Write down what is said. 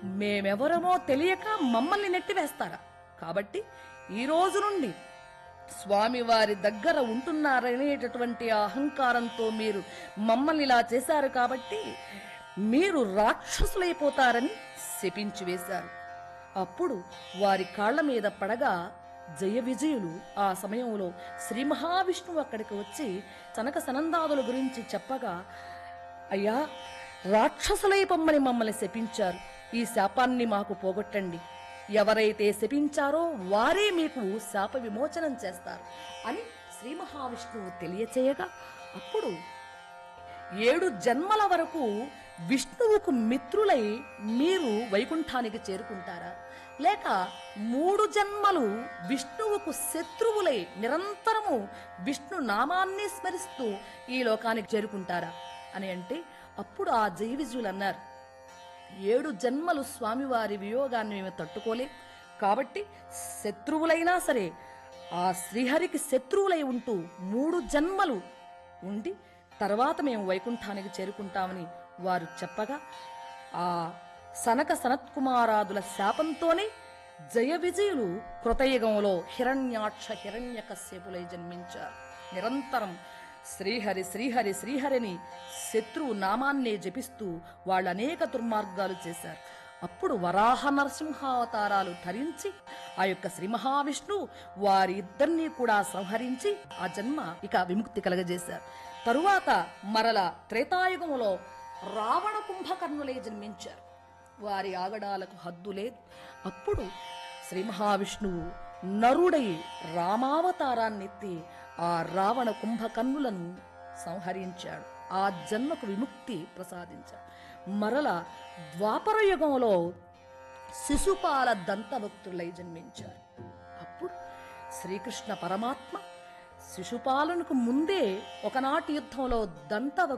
మేమెవరమో తెలియక మమ్మల్ని నెట్టివేస్తారా కాబట్టి ఈ రోజు నుండి స్వామివారి దగ్గర ఉంటున్నారనేటటువంటి ఆ అహంకారంతో మీరు మమ్మల్ని ఇలా చేశారు కాబట్టి మీరు రాక్షసులైపోతారని శపించి వేశారు అప్పుడు వారి కాళ్ల మీద పడగా జయ విజయులు ఆ సమయంలో శ్రీ మహావిష్ణువు అక్కడికి వచ్చి చనక సనందాదుల గురించి చెప్పగా అయ్యా రాక్షసులై పొమ్మని మమ్మల్ని శపించారు ఈ శాపాన్ని మాకు పోగొట్టండి ఎవరైతే శపించారో వారే మీకు శాప విమోచనం చేస్తారు అని శ్రీ మహావిష్ణువు తెలియచేయగా అప్పుడు ఏడు జన్మల వరకు విష్ణువుకు మిత్రులై మీరు వైకుంఠానికి చేరుకుంటారా లేక మూడు జన్మలు విష్ణువుకు శత్రువులై నిరంతరము విష్ణు నామాన్ని స్మరిస్తూ ఈ లోకానికి చేరుకుంటారా అని అంటే అప్పుడు ఆ జైవిజులు అన్నారు ఏడు జన్మలు స్వామివారి వియోగాన్ని మేము తట్టుకోలేం కాబట్టి శత్రువులైనా సరే ఆ శ్రీహరికి శత్రువులై ఉంటూ మూడు జన్మలు ఉండి తర్వాత మేము వైకుంఠానికి చేరుకుంటామని వారు చెప్పగా ఆ సనక సనత్కుమారాదుల శాపంతోనే జయ విజయులు కృతయుగంలో హిరణ్యాక్ష హిరణ్యకశ్యపులై జన్మించారు నిరంతరం శ్రీహరి శ్రీహరి శ్రీహరిని శత్రువు నామాన్నే జపిస్తూ వాళ్ళు అనేక దుర్మార్గాలు చేశారు అప్పుడు వరాహ నరసింహావతారాలు ధరించి ఆ యొక్క శ్రీ మహావిష్ణువు వారి ఇద్దరినీ కూడా సంహరించి ఆ జన్మ ఇక విముక్తి కలగజేశారు తరువాత మరల త్రేతాయుగములో రావణ కుంభకర్ణులే జన్మించారు వారి ఆగడాలకు హద్దు లేదు అప్పుడు శ్రీ మహావిష్ణువు నరుడై రామావతారాన్నెత్తి ఆ రావణ కుంభకర్ణులను సంహరించాడు ఆ జన్మకు విముక్తి ప్రసాదించాడు మరల ద్వాపర యుగంలో శిశుపాల దంతభక్తులై జన్మించారు అప్పుడు శ్రీకృష్ణ పరమాత్మ శిశుపాలనకు ముందే ఒకనాటి యుద్ధంలో దంత